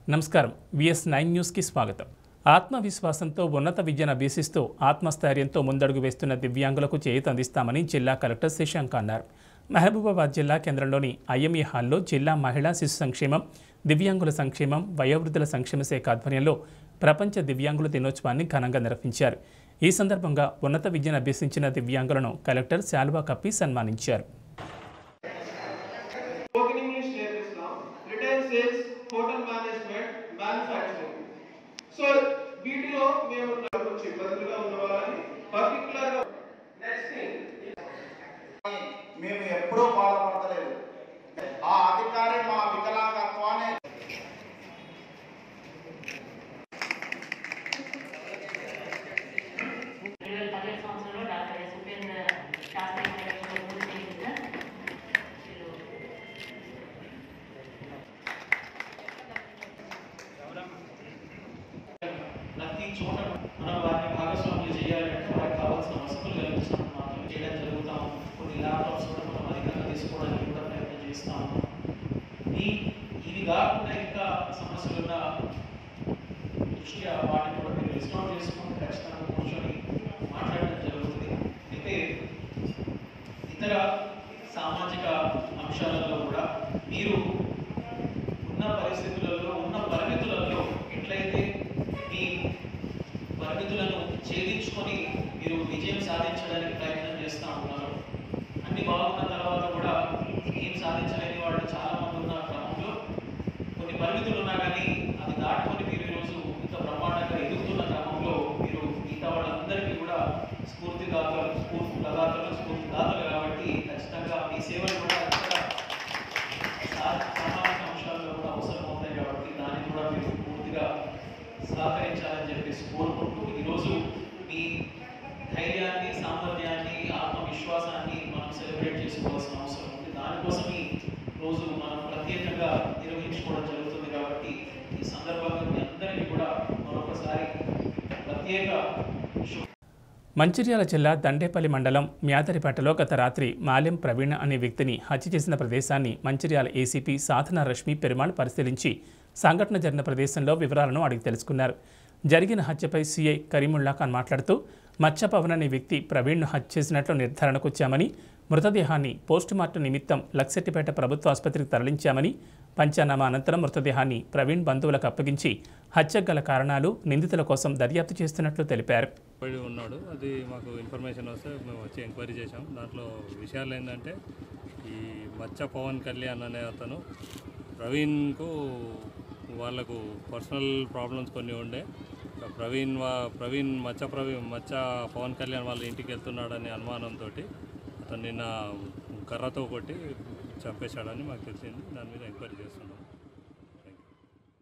నమస్కారం VS nine న్యూస్కి స్వాగతం ఆత్మవిశ్వాసంతో ఉన్నత విద్యను అభ్యసిస్తూ ఆత్మస్థైర్యంతో ముందడుగు వేస్తున్న దివ్యాంగులకు చేయూత అందిస్తామని జిల్లా కలెక్టర్ శశాంక్ అన్నారు మహబూబాబాద్ జిల్లా కేంద్రంలోని ఐఎంఈ హాల్లో జిల్లా మహిళా శిశు సంక్షేమం దివ్యాంగుల సంక్షేమం వయోవృద్ధుల సంక్షేమ శాఖ ఆధ్వర్యంలో ప్రపంచ దివ్యాంగుల దినోత్సవాన్ని ఘనంగా నిర్వహించారు ఈ సందర్భంగా ఉన్నత విద్యను అభ్యసించిన దివ్యాంగులను కలెక్టర్ శాల్వా కప్పి సన్మానించారు స్పోకెన్ ఇంగ్లీష్ నేర్పిస్తాం retail sales hotel management manufacturing so వీటిలో మేము కొంచెం ఇబ్బందులుగా ఉన్న వాళ్ళని పర్టికులర్ గా నెక్స్ట్ థింగ్ మేము ఎప్పుడూ బాధపడలేదు ఆ అధికారి మా వికలాంగత్వాన్ని రెండు వేల పదిహేడు సంవత్సరంలో డాక్టర్ ఎస్ ఉపేంద్ర శాస్త్రి పర్యవేక్షణలో పూర్తి చేసిన వీళ్ళు ప్రతి చోట మనం వారిని భాగస్వాములు చేయాలంటే వారికి కావాల్సిన వసతులు కల్పించడం మాత్రం చేయడం జరుగుతాం కొన్ని ల్యాప్టాప్స్ కూడా మనం అధికంగా తీసుకోవడానికి కూడా ప్రయత్నం చేస్తాం ఈ ఇవి కాకుండా ఇంకా సమస్యలు ఉన్న దృష్ట్యా వాటిని కూడా మీరు లిస్ట్ అవుట్ చేసుకుంటే ఖచ్చితంగా కూర్చొని మాట్లాడడం జరుగుతుంది అయితే ఇతర సామాజిక అంశాలలో కూడా మీరు ఉన్న పరిస్థితులలో ఉన్న పరిమితులలో ఎట్లయితే మీ పరిమితులను ఛేదించుకొని మీరు విజయం సాధించడానికి ప్రయత్నం చేస్తూ ఉన్నారు అన్ని బాగున్న తర్వాత కూడా ఏం సాధించలేని వాళ్ళు చాలా మంది ఉన్న క్రమంలో కొన్ని పరిమితులు ఉన్నా కానీ అది దాటుకొని మీరు ఈరోజు ఇంత బ్రహ్మాండంగా ఎదుగుతున్న క్రమంలో మీరు మిగతా వాళ్ళందరికీ కూడా స్ఫూర్తిదాతలు స్ఫూర్తి ప్రదాతలు స్ఫూర్తిదాతలు కాబట్టి ఖచ్చితంగా మీ సేవలు కూడా ఇక్కడ సా- సామాజిక అంశాల్లో కూడా అవసరం అవుతాయి కాబట్టి దాన్ని కూడా మీరు పూర్తిగా సహకరించాలని చెప్పేసి కోరుకుంటూ ఈరోజు మీ ధైర్యాన్ని సామర్థ్యాన్ని ఆత్మవిశ్వాసాన్ని మనం సెలబ్రేట్ చేసుకోవాల్సిన అవసరం ఉంది దానికోసం ఈ రోజు మనం ప్రత్యేకంగా నిర్వహించుకోవడం జరుగుతుంది కాబట్టి ఈ సందర్భంగా మీ అందరికీ కూడా మరొకసారి ప్రత్యేక శుభ మంచిర్యాల జిల్లా దండేపల్లి మండలం మ్యాదరిపేటలో గత రాత్రి మాలెం ప్రవీణ్ అనే వ్యక్తిని హత్య చేసిన ప్రదేశాన్ని మంచిర్యాల ఏసీపీ సాధన రష్మి పెరుమాళ్ పరిశీలించి సంఘటన జరిగిన ప్రదేశంలో వివరాలను అడిగి తెలుసుకున్నారు జరిగిన హత్యపై సీఐ కరీముల్లా ఖాన్ మాట్లాడుతూ మచ్చ పవన్ అనే వ్యక్తి ప్రవీణ్ను హత్య చేసినట్లు నిర్ధారణకు వచ్చామని మృతదేహాన్ని పోస్టుమార్టం నిమిత్తం లక్సెట్టిపేట ప్రభుత్వ ఆసుపత్రికి తరలించామని పంచనామా అనంతరం మృతదేహాన్ని ప్రవీణ్ బంధువులకు అప్పగించి హత్యకు గల కారణాలు నిందితుల కోసం దర్యాప్తు చేస్తున్నట్లు తెలిపారు పడి ఉన్నాడు అది మాకు ఇన్ఫర్మేషన్ వస్తే మేము వచ్చి ఎంక్వైరీ చేసాం దాంట్లో విషయాలు ఏంటంటే ఈ మచ్చ పవన్ కళ్యాణ్ అనే అతను ప్రవీణ్కు వాళ్ళకు పర్సనల్ ప్రాబ్లమ్స్ కొన్ని ఉండే ఆ ప్రవీణ్ వా ప్రవీణ్ మచ్చ ప్రవీణ్ మచ్చ పవన్ కళ్యాణ్ వాళ్ళ ఇంటికి వెళ్తున్నాడనే అనుమానంతో అతను నిన్న కర్రతో కొట్టి చంపేశాడని మాకు తెలిసింది దాని మీద ఎంక్వైరీ చేస్తున్నాం థ్యాంక్ యూ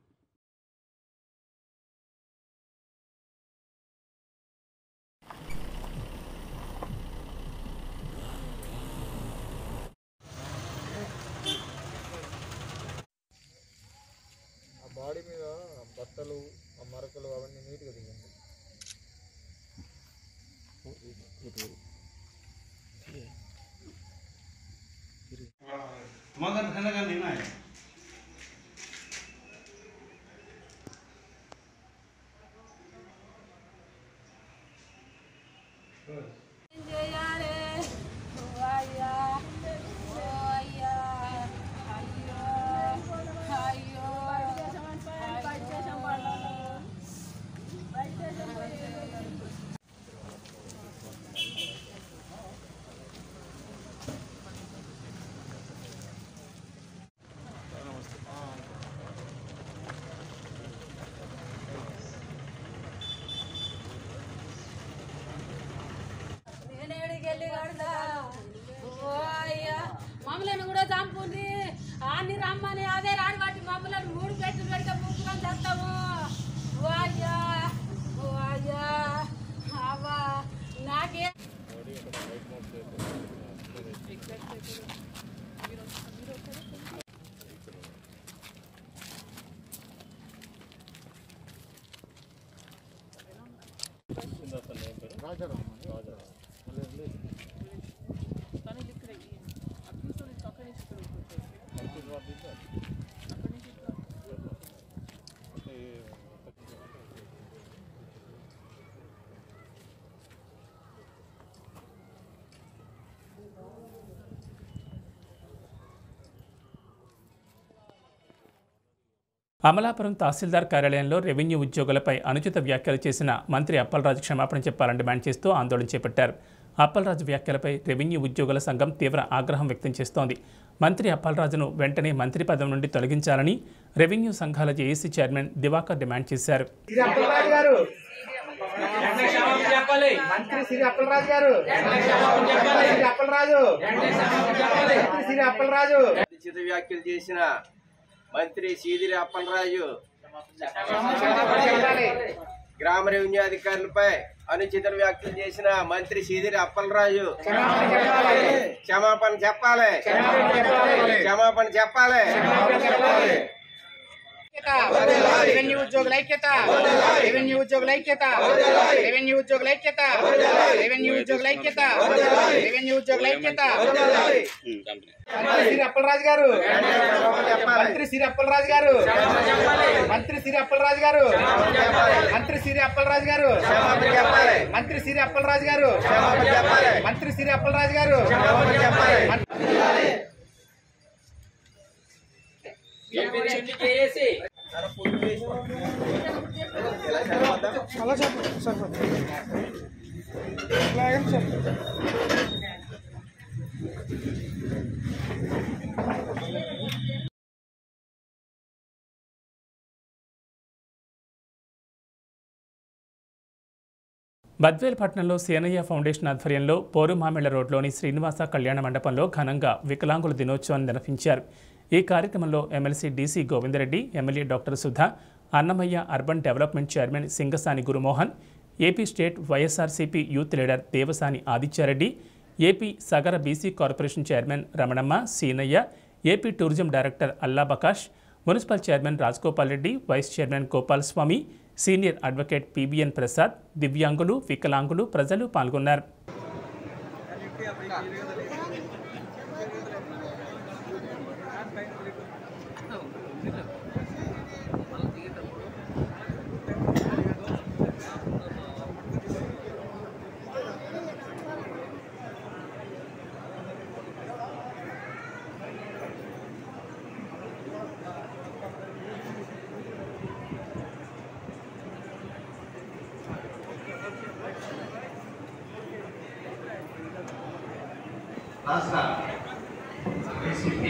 ఆ బాడీ మీద బట్టలు ఆ మరకలు అవన్నీ నీట్గా దిగండి मगर खाने का नहीं ना है నేనేడికెళ్ళి కడతా ఓ అయ్యా మమ్మల్ని కూడా చంపుంది అన్ని రమ్మని అదే రాని బట్టి మమ్మల్ని మూడు పెట్టు పెడితే ముగ్గురం చేస్తాము ఓ అయ్యా ఓ అయ్యా అవ్వా నాకే అమలాపురం తహసీల్దార్ కార్యాలయంలో రెవెన్యూ ఉద్యోగులపై అనుచిత వ్యాఖ్యలు చేసిన మంత్రి అప్పలరాజు క్షమాపణ చెప్పాలని డిమాండ్ చేస్తూ ఆందోళన చేపట్టారు అప్పలరాజు వ్యాఖ్యలపై రెవెన్యూ ఉద్యోగుల సంఘం తీవ్ర ఆగ్రహం వ్యక్తం చేస్తోంది మంత్రి అప్పలరాజును వెంటనే మంత్రి పదవి నుండి తొలగించాలని రెవెన్యూ సంఘాల జేఏసీ చైర్మన్ దివాకర్ డిమాండ్ చేశారు శ్రీ అప్పలరాజు గారు మంత్రి శ్రీ అప్పలరాజు గారు శ్రీ అప్పలరాజు మంత్రి శ్రీ అప్పలరాజు అనుచిత వ్యాఖ్యలు చేసిన మంత్రి సీదిరి అప్పలరాజు చెప్పాలి. గ్రామ రెవెన్యూ అధికారులపై అనుచిత వ్యాఖ్యలు చేసిన మంత్రి సీదిరి అప్పలరాజు క్షమాపణ చెప్పాలి క్షమాపణ చెప్పాలి రెవెన్యూ ఉద్యోగుల ఐక్యత రెవెన్యూ ఉద్యోగుల ఐక్యత రెవెన్యూ ఉద్యోగుల ఐక్యత రెవెన్యూ ఉద్యోగుల ఐక్యత రెవెన్యూ ఉద్యోగుల ఐక్యత మంత్రి శ్రీ అప్పలరాజు గారు మంత్రి శ్రీ అప్పలరాజు గారు మంత్రి శ్రీ అప్పలరాజు గారు మంత్రి శ్రీ అప్పలరాజు గారు మంత్రి శ్రీ అప్పలరాజు గారు మంత్రి శ్రీ అప్పలరాజు గారు బద్వేల్ పట్టణంలో సేనయ్య ఫౌండేషన్ ఆధ్వర్యంలో పోరుమామిళ్ల రోడ్లోని శ్రీనివాస కళ్యాణ మండపంలో ఘనంగా వికలాంగుల దినోత్సవాన్ని నిర్వహించారు ఈ కార్యక్రమంలో MLC DC Govindareddy MLA doctor Sudha Annamayya urban development chairman Singasani Gurumohan AP state YSRCP youth leader Devasani Adityareddy AP Sagara BC corporation chairman Ramanamma Seenaiah AP tourism director Allah Baksh municipal chairman Rajgopal Reddy vice chairman Gopal Swamy senior advocate PBN Prasad దివ్యాంగులు వికలాంగులు ప్రజలు పాల్గొన్నారు రాష్ట్ర వైసీపీ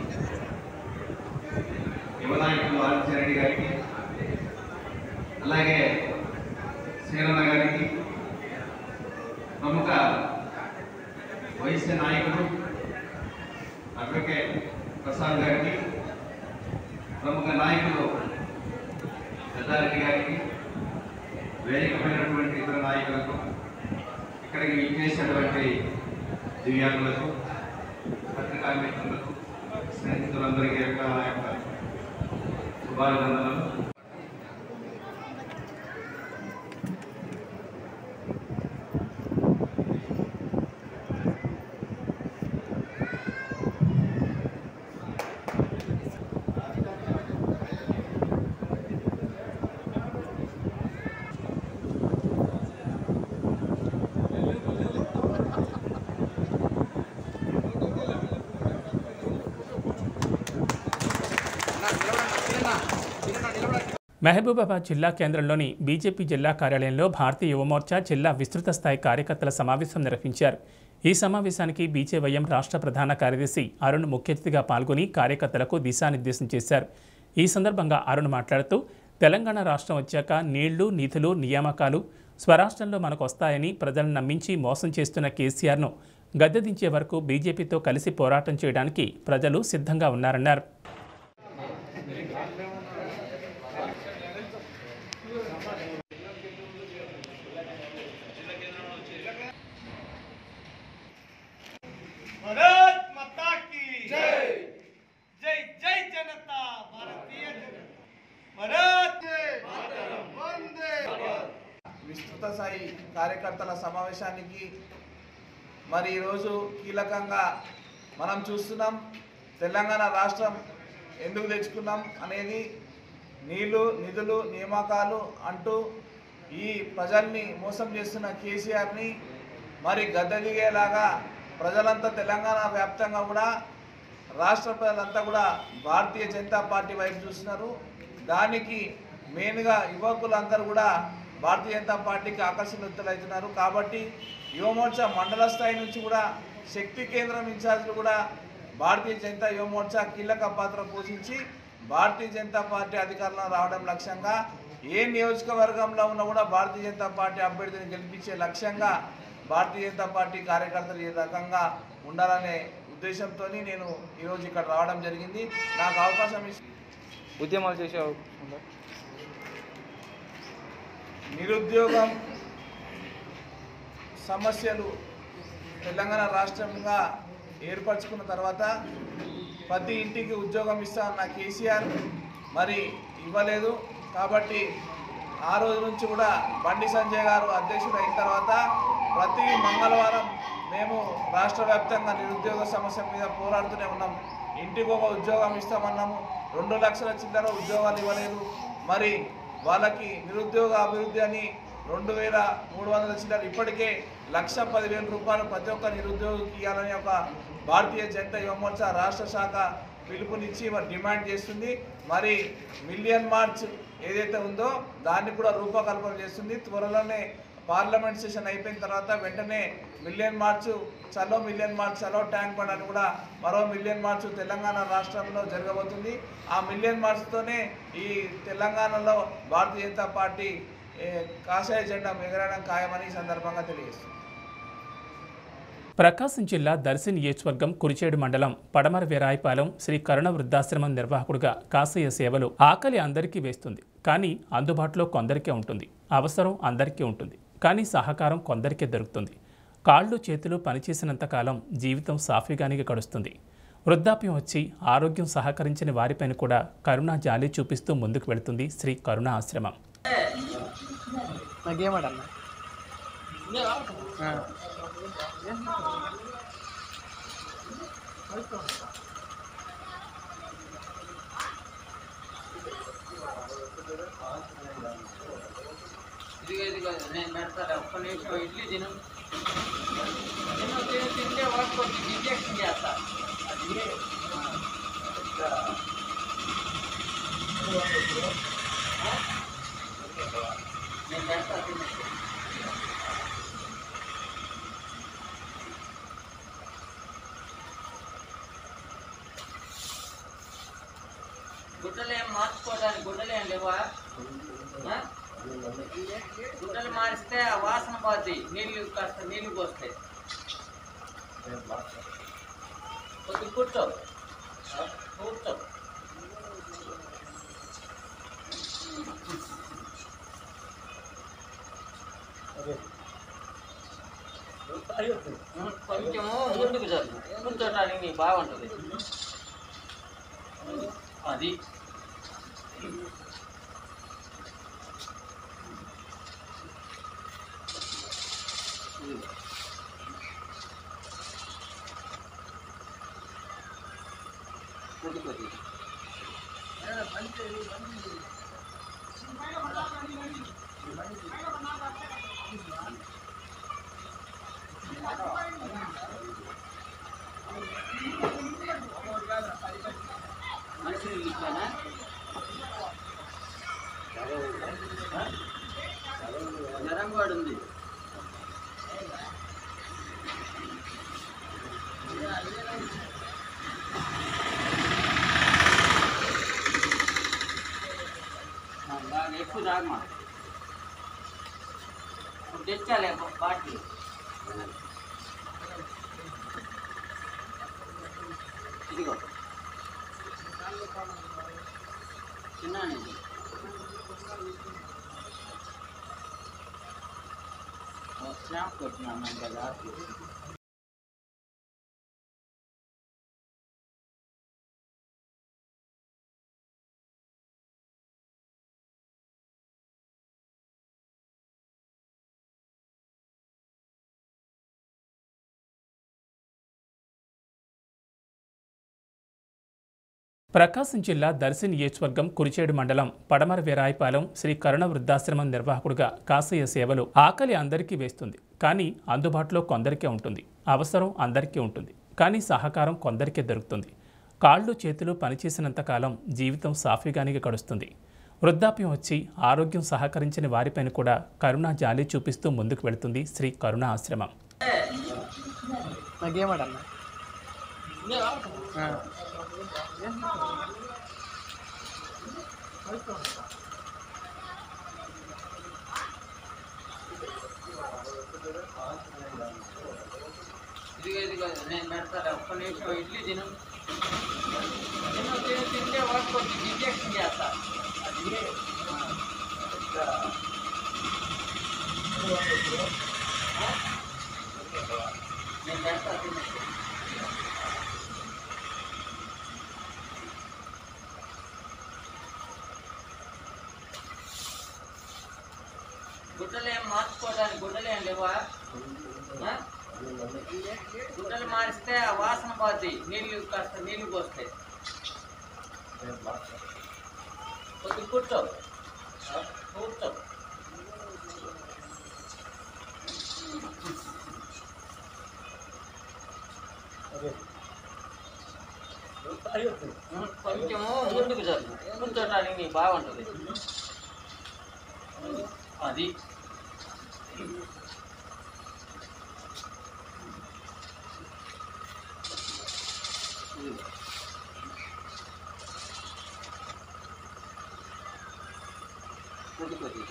యువ నాయకులు ఆదిత్యారెడ్డి గారికి అలాగే శ్రీరన్న గారికి ప్రముఖ వైశ్య నాయకుడు అడ్వకేట్ ప్రసాద్ గారికి ప్రముఖ నాయకులు పెద్దారెడ్డి గారికి వేదికమైనటువంటి ఇతర నాయకులకు ఇక్కడికి విచ్చేసినటువంటి దివ్యాంగులకు పత్రికా మిత్రులకు స్నేహితులందరికీ యొక్క నా యొక్క శుభాభినందనలు మహబూబాబాద్ జిల్లా కేంద్రంలోని బీజేపీ జిల్లా కార్యాలయంలో భారతీయ యువమోర్చా జిల్లా విస్తృత స్థాయి కార్యకర్తల సమావేశం నిర్వహించారు ఈ సమావేశానికి బీజేవైఎం రాష్ట్ర ప్రధాన కార్యదర్శి అరుణ్ ముఖ్య అతిథిగా పాల్గొని కార్యకర్తలకు దిశానిర్దేశం చేశారు ఈ సందర్భంగా అరుణ్ మాట్లాడుతూ తెలంగాణ రాష్ట్రం వచ్చాక నీళ్లు నిధులు నియామకాలు స్వరాష్ట్రంలో మనకు వస్తాయని ప్రజలను నమ్మించి మోసం చేస్తున్న కేసీఆర్ను గద్దెదించే వరకు బీజేపీతో కలిసి పోరాటం చేయడానికి ప్రజలు సిద్ధంగా ఉన్నారన్నారు भारत माता की जय जय जय जनता भारतीय जनता भारत वंदे విస్తృత స్థాయి కార్యకర్తల సమావేశానికి మరి ఈరోజు కీలకంగా మనం చూస్తున్నాం తెలంగాణ రాష్ట్రం ఎందుకు తెచ్చుకున్నాం అనేది నీళ్లు నిధులు నియామకాలు అంటూ ఈ ప్రజల్ని మోసం చేస్తున్న కేసీఆర్ని మరి గద్దె దిగేలాగా ప్రజలంతా తెలంగాణ వ్యాప్తంగా కూడా రాష్ట్ర ప్రజలంతా కూడా భారతీయ జనతా పార్టీ వైపు చూస్తున్నారు దానికి మెయిన్గా యువకులందరూ కూడా భారతీయ జనతా పార్టీకి ఆకర్షణీయులవుతున్నారు కాబట్టి యువమోర్చా మండల స్థాయి నుంచి కూడా శక్తి కేంద్రం ఇన్ఛార్జీలు కూడా భారతీయ జనతా యువమోర్చా కీలక పాత్ర పోషించి భారతీయ జనతా పార్టీ అధికారంలో రావడం లక్ష్యంగా ఏ నియోజకవర్గంలో ఉన్నా కూడా భారతీయ జనతా పార్టీ అభ్యర్థిని గెలిపించే లక్ష్యంగా భారతీయ జనతా పార్టీ కార్యకర్తలు ఈ రకంగా ఉండాలనే ఉద్దేశంతో నేను ఈరోజు ఇక్కడ రావడం జరిగింది నాకు అవకాశం ఇచ్చి ఉద్యమాలు చేసే అవకాశం ఉందా? నిరుద్యోగం సమస్యలు తెలంగాణ రాష్ట్రంగా ఏర్పరచుకున్న తర్వాత ప్రతి ఇంటికి ఉద్యోగం ఇస్తా అన్న కేసీఆర్ మరి ఇవ్వలేదు కాబట్టి ఆ రోజు నుంచి కూడా బండి సంజయ్ గారు అధ్యక్షుడు అయిన తర్వాత ప్రతి మంగళవారం మేము రాష్ట్ర వ్యాప్తంగా నిరుద్యోగ సమస్య మీద పోరాడుతూనే ఉన్నాం ఇంటికి ఒక ఉద్యోగం ఇస్తామన్నాము రెండు లక్షల చిల్లర ఉద్యోగాలు ఇవ్వలేదు మరి వాళ్ళకి నిరుద్యోగ అభివృద్ధి అని రెండు వేల మూడు వందల చిల్లర ఇప్పటికే లక్ష పదివేల రూపాయలు ప్రతి ఒక్క నిరుద్యోగికి ఇవ్వాలని ఒక భారతీయ జనతా యువమోర్చా రాష్ట్ర శాఖ పిలుపునిచ్చి మరి డిమాండ్ చేస్తుంది మరి మిలియన్ మార్చ్ ఏదైతే ఉందో దాన్ని కూడా రూపకల్పన చేస్తుంది త్వరలోనే పార్లమెంట్ సెషన్ అయిపోయిన తర్వాత వెంటనే మిలియన్ మార్చ్ చలో మిలియన్ మార్చ్ చలో ట్యాంక్ బండ్ అని కూడా మరో మిలియన్ మార్చ్ తెలంగాణ రాష్ట్రంలో జరగబోతుంది ఆ మిలియన్ మార్చ్తోనే ఈ తెలంగాణలో భారతీయ జనతా పార్టీ ఏ, కాషాయ జెండా ఎగరడం ఖాయమని ఈ సందర్భంగా తెలియజేస్తుంది ప్రకాశం జిల్లా దర్శి నియోజకవర్గం కురిచేడు మండలం పడమర వీరాయపాలెం శ్రీ కరుణ వృద్ధాశ్రమం నిర్వాహకుడిగా కాసయ్య సేవలు ఆకలి అందరికీ వేస్తుంది కానీ అందుబాటులో కొందరికే ఉంటుంది అవసరం అందరికీ ఉంటుంది కానీ సహకారం కొందరికే దొరుకుతుంది కాళ్ళు చేతులు పనిచేసినంత కాలం జీవితం సాఫీగానే గడుస్తుంది వృద్ధాప్యం వచ్చి ఆరోగ్యం సహకరించని వారిపైన కూడా కరుణ జాలి చూపిస్తూ ముందుకు వెళుతుంది శ్రీ కరుణ ఆశ్రమం నాకేమాడన్నా ఇదిగో ఇదిగో నేను పెడతాను ఒక్క నిమిషం ఇడ్లీ తిను తిను తిను తింటే వాడు కొంచెం ఇంజక్షన్ చేస్తా అది నేను పెడతా తిను గుడ్డలు ఏం మార్చుకోవడానికి గుడ్డలు ఏం లేవా ఆ? గుడ్డలు మారిస్తే ఆ వాసన పోద్ది నీళ్ళు కాస్త నీళ్ళు పోస్తాయి కొద్ది కూర్చో కూర్చో కొంచెము ముందుకు జరుగు కూర్చోటానికి బాగుంటుంది అది కొద్ది కొద్ది మనిషి ఇచ్చానా జ్వరం కూడా ఉంది ఆ, బాగా ఎక్కువ తాగమా ఇప్పుడు తెచ్చాలే బాటిల్ ఇదిగో చిన్నానండి స్నాప్ కొట్టినాను కదా ప్రకాశం జిల్లా దర్శి నియోజకవర్గం కురిచేడు మండలం పడమర వీరాయపాలెం శ్రీ కరుణ వృద్ధాశ్రమం నిర్వాహకుడిగా కాసయ్య సేవలు ఆకలి అందరికీ వేస్తుంది కానీ అందుబాటులో కొందరికే ఉంటుంది అవసరం అందరికీ ఉంటుంది కానీ సహకారం కొందరికే దొరుకుతుంది కాళ్ళు చేతులు పనిచేసినంత కాలం జీవితం సాఫీగానే గడుస్తుంది వృద్ధాప్యం వచ్చి ఆరోగ్యం సహకరించని వారిపైన కూడా కరుణ జాలి చూపిస్తూ ముందుకు వెళుతుంది శ్రీ కరుణ ఆశ్రమం నాకేమాటన్నా ఇదిగో ఇదిగో నేను పెడతాను ఒక్క నిమిషం ఇడ్లీ తిను తిను తిను తింటే వాటి కొంచెం ఇంజెక్షన్ చేస్తా అది నేను పెడతా తిను గుడ్డలు ఏం మార్చుకోవడానికి గుడ్డలు ఏం లేవా ఆ? గుడ్డలు మారిస్తే ఆ వాసన పోద్ది నీళ్ళు కాస్త నీళ్ళు పోస్తాయి కొద్ది కూర్చో కూర్చో కొంచెము ముందుకు జరుగు కూర్చోటానికి నీకు బాగుంటుంది అది కొద్ది కొద్ది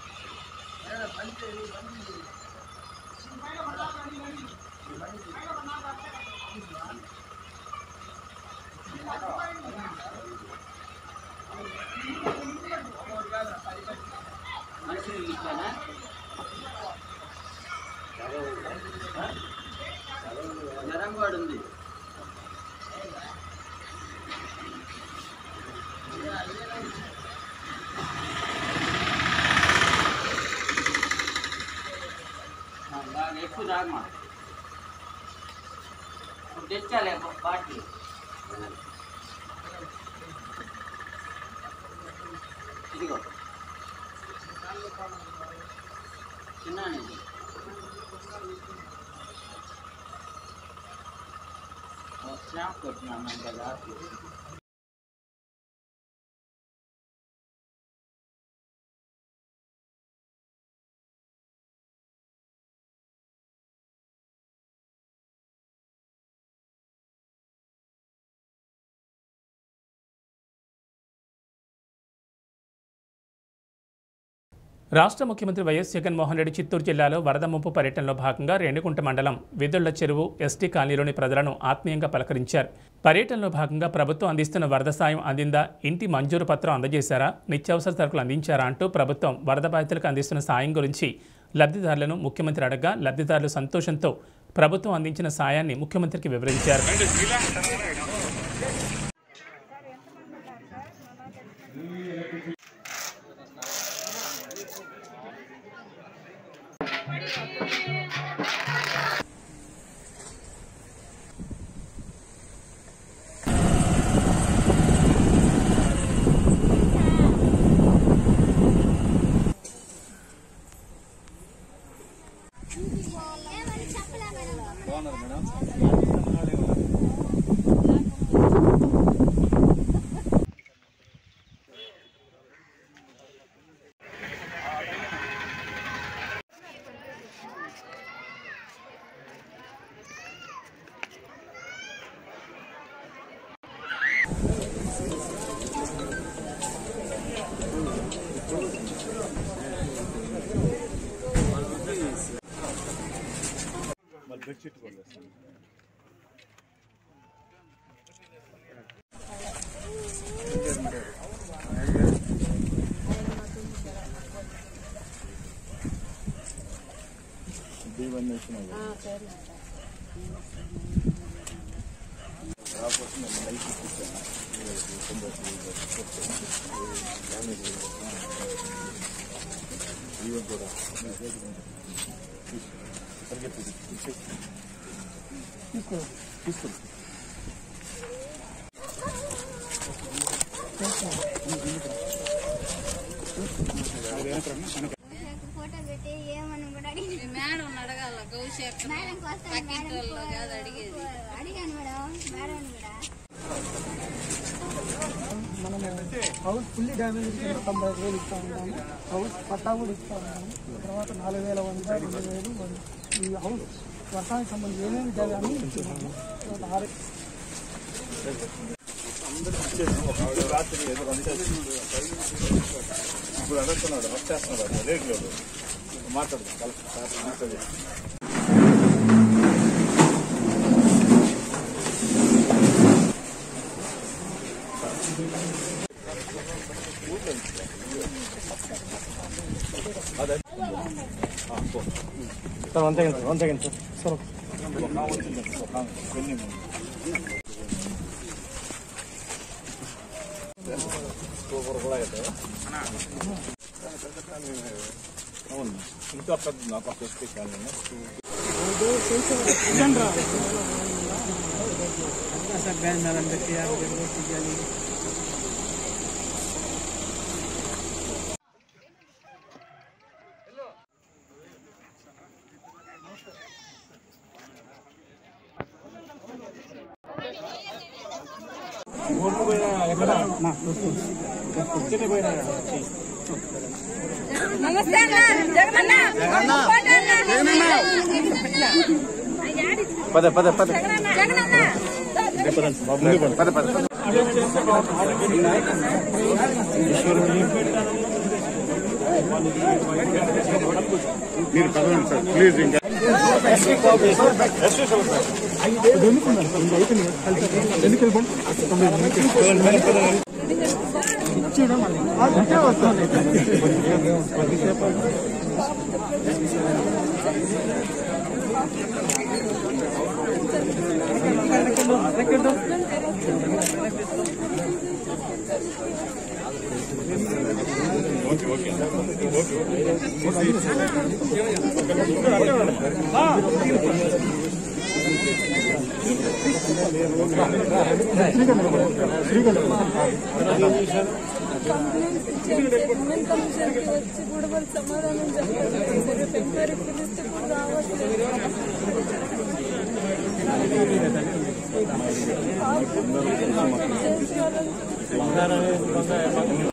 మనుషులు ఇట్లానా జ్వరం కూడా ఉంది ఆ, బాగా ఎక్కువ తాగమా ఇప్పుడు తెచ్చాలే బాటిల్ ఇదిగో చిన్నానండి స్నాప్ కొట్టినాను కదా రాష్ట్ర ముఖ్యమంత్రి వైఎస్ జగన్మోహన్ రెడ్డి చిత్తూరు జిల్లాలో వరద ముంపు పర్యటనలో భాగంగా రేణిగుంట మండలం విదుళ్ల చెరువు ఎస్టీ కాలనీలోని ప్రజలను ఆత్మీయంగా పలకరించారు పర్యటనలో భాగంగా ప్రభుత్వం అందిస్తున్న వరద సాయం అందిందా ఇంటి మంజూరు పత్రం అందజేశారా నిత్యావసర సరుకులు అందించారా అంటూ ప్రభుత్వం వరద బాధితులకు అందిస్తున్న సాయం గురించి లబ్ధిదారులను ముఖ్యమంత్రి అడగా లబ్ధిదారులు సంతోషంతో ప్రభుత్వం అందించిన సాయాన్ని ముఖ్యమంత్రికి వివరించారు ఫోటో పెట్టి ఏమని కూడా అడిగి మేడం అడగాల గౌశాఖ మేడం కోసం పక్కింటి వాళ్ళు కాదు అడిగేది అడిగాను మేడం మేడం కూడా మనం హౌస్ ఫుల్లీ డ్యామేజ్ ఇచ్చిన తొంభై ఐదు వేలు ఇస్తా ఉంటాము హౌస్ పట్టా కూడా ఇస్తా ఉంటాము తర్వాత నాలుగు వేల వంద రెండు వేలు వంద. ఈ హౌస్ వర్షానికి సంబంధించి ఏమేమి చేయాలని ఇస్తున్నాము తర్వాత ఆరు ఇప్పుడు అడుగుతున్నాడు వచ్చేస్తున్నాడు రేట్లు మాట్లాడు మాట్లాడు sir one second sir one second sir sir super కూడా అయితే అవును ఇంకా పెద్ద నాకు స్పెసిఫిక్ సార్ బ్యాన్ మేడం పెట్టి యాభై వేలు తీయాలి నమస్తే అన్న జగనన్న జగనన్న. ఫోటో అన్న. జగనన్న. జగనన్న. పద పద పద జగనన్న పద పద పద మీరు పదవండి సార్ ప్లీజ్ ఇంకా వచ్చి కూడా వాళ్ళు సమాధానం చెప్పారు ఎంక్వైరీ పిలిస్తే కూడా రావట్లేదు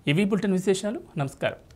ఇవి బులెటిన్ విశేషాలు నమస్కారం